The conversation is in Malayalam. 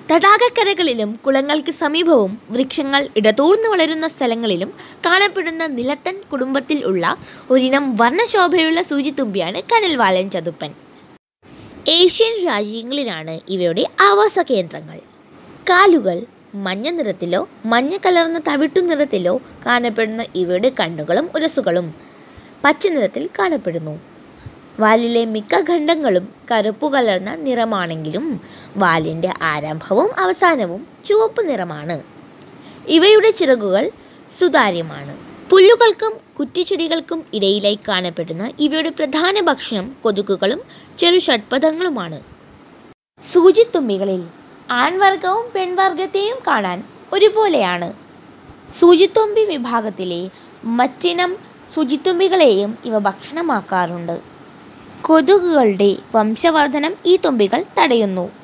തടാകക്കരകളിലും കുളങ്ങൾക്ക് സമീപവും വൃക്ഷങ്ങൾ ഇടതൂർന്നു വളരുന്ന സ്ഥലങ്ങളിലും കാണപ്പെടുന്ന നിലത്തൻ കുടുംബത്തിൽ ഉള്ള ഒരിനം വർണ്ണശോഭയുള്ള സൂചിത്തുമ്പിയാണ് കനൽവാലൻ ചതുപ്പൻ ഏഷ്യൻ രാജ്യങ്ങളിലാണ് ഇവയുടെ ആവാസ കേന്ദ്രങ്ങൾ കാലുകൾ മഞ്ഞ നിറത്തിലോ മഞ്ഞ കലർന്ന തവിട്ടു നിറത്തിലോ കാണപ്പെടുന്ന ഇവയുടെ കണ്ണുകളും ഉരസുകളും പച്ച നിറത്തിൽ കാണപ്പെടുന്നു വാലിലെ മിക്ക ഖണ്ഡങ്ങളും കറുപ്പു കലർന്ന നിറമാണെങ്കിലും വാലിൻ്റെ ആരംഭവും അവസാനവും ചുവപ്പ് നിറമാണ് ഇവയുടെ ചിറകുകൾ സുതാര്യമാണ് പുല്ലുകൾക്കും കുറ്റിച്ചെടികൾക്കും ഇടയിലായി കാണപ്പെടുന്ന ഇവയുടെ പ്രധാന ഭക്ഷണം കൊതുകുകളും ചെറു ഷഡ്പഥങ്ങളുമാണ് സൂചിത്തുമ്പികളിൽ ആൺവർഗവും പെൺവർഗത്തെയും കാണാൻ ഒരുപോലെയാണ് സൂചിത്തുമ്പി വിഭാഗത്തിലെ മറ്റിനം സൂചിത്തുമ്പികളെയും ഇവ ഭക്ഷണമാക്കാറുണ്ട് കൊതുകുകളുടെ വംശവർധനം ഈ തുമ്പികൾ തടയുന്നു